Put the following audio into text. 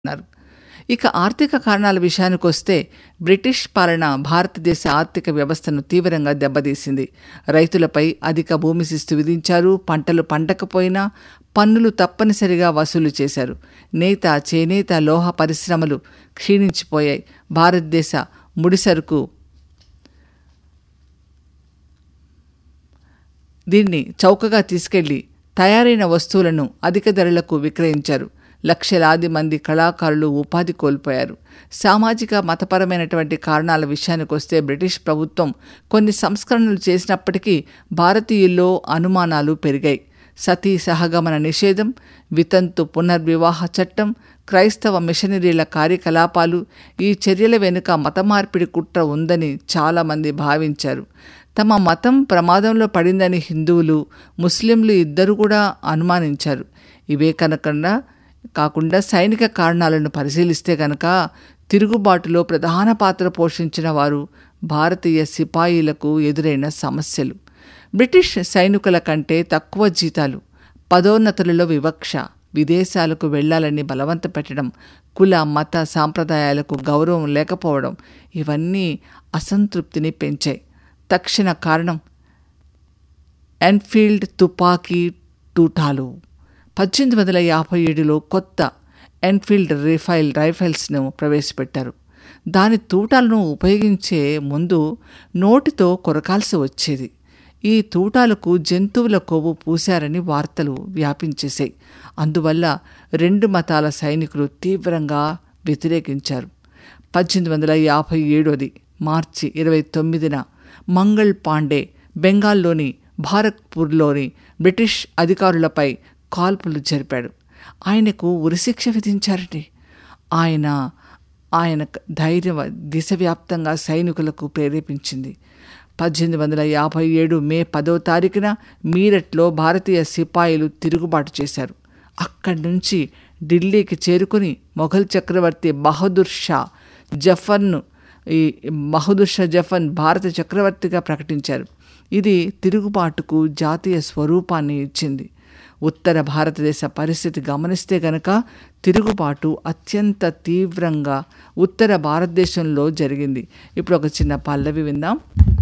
అన్నారు ఇక ఆర్థిక కారణాల విషయానికొస్తే బ్రిటిష్ పాలన భారతదేశ ఆర్థిక వ్యవస్థను తీవ్రంగా దెబ్బతీసింది రైతులపై అధిక భూమి శిస్తు విధించారు పంటలు పండకపోయినా పన్నులు తప్పనిసరిగా వసూలు చేశారు నేత చేనేత లోహ పరిశ్రమలు క్షీణించిపోయాయి భారతదేశ ముడిసరుకు దీన్ని చౌకగా తీసుకెళ్లి తయారైన వస్తువులను అధిక ధరలకు విక్రయించారు లక్షలాది మంది కళాకారులు ఉపాధి కోల్పోయారు సామాజిక మతపరమైనటువంటి కారణాల విషయానికి వస్తే బ్రిటిష్ ప్రభుత్వం కొన్ని సంస్కరణలు చేసినప్పటికీ భారతీయుల్లో అనుమానాలు పెరిగాయి సతీ సహగమన నిషేధం వితంతు పునర్వివాహ చట్టం క్రైస్తవ మిషనరీల కార్యకలాపాలు ఈ చర్యల వెనుక మత మార్పిడి కుట్ర ఉందని చాలామంది భావించారు తమ మతం ప్రమాదంలో పడిందని హిందువులు ముస్లింలు ఇద్దరు కూడా అనుమానించారు ఇవే కనుకుండా కాకుండా సైనిక కారణాలను పరిశీలిస్తే కనుక తిరుగుబాటులో ప్రధాన పాత్ర పోషించిన వారు భారతీయ సిపాయిలకు ఎదురైన సమస్యలు బ్రిటిష్ సైనికుల కంటే తక్కువ జీతాలు పదోన్నతులలో వివక్ష విదేశాలకు వెళ్లాలని బలవంత పెట్టడం కుల మత సాంప్రదాయాలకు గౌరవం లేకపోవడం ఇవన్నీ అసంతృప్తిని పెంచాయి తక్షణ కారణం ఎన్ఫీల్డ్ తుపాకీ టూటాలు పద్దెనిమిది వందల యాభై ఏడులో కొత్త ఎన్ఫీల్డ్ రైఫైల్ రైఫిల్స్ను ప్రవేశపెట్టారు దాని తూటాలను ఉపయోగించే ముందు నోటితో కొరకాల్సి వచ్చేది ఈ తూటాలకు జంతువుల కొవ్వు పూశారని వార్తలు వ్యాపించేశాయి అందువల్ల రెండు మతాల సైనికులు తీవ్రంగా వ్యతిరేకించారు పద్దెనిమిది వందల యాభై ఏడోది మార్చి ఇరవై తొమ్మిదిన మంగళ్ పాండే బెంగాల్లోని భారత్పూర్లోని బ్రిటిష్ అధికారులపై కాల్పులు జరిపాడు ఆయనకు ఉరిశిక్ష విధించారండి ఆయన ఆయన ధైర్యం దేశవ్యాప్తంగా సైనికులకు ప్రేరేపించింది పద్దెనిమిది వందల యాభై ఏడు మే పదో తారీఖున మీరట్లో భారతీయ సిపాయిలు తిరుగుబాటు చేశారు అక్కడి నుంచి ఢిల్లీకి చేరుకుని మొఘల్ చక్రవర్తి బహదూర్ షా జఫర్ను ఈ బహదూర్ షా జఫన్ భారత చక్రవర్తిగా ప్రకటించారు ఇది తిరుగుబాటుకు జాతీయ స్వరూపాన్ని ఇచ్చింది ఉత్తర భారతదేశ పరిస్థితి గమనిస్తే గనక తిరుగుబాటు అత్యంత తీవ్రంగా ఉత్తర భారతదేశంలో జరిగింది ఇప్పుడు ఒక చిన్న పల్లవి విందాం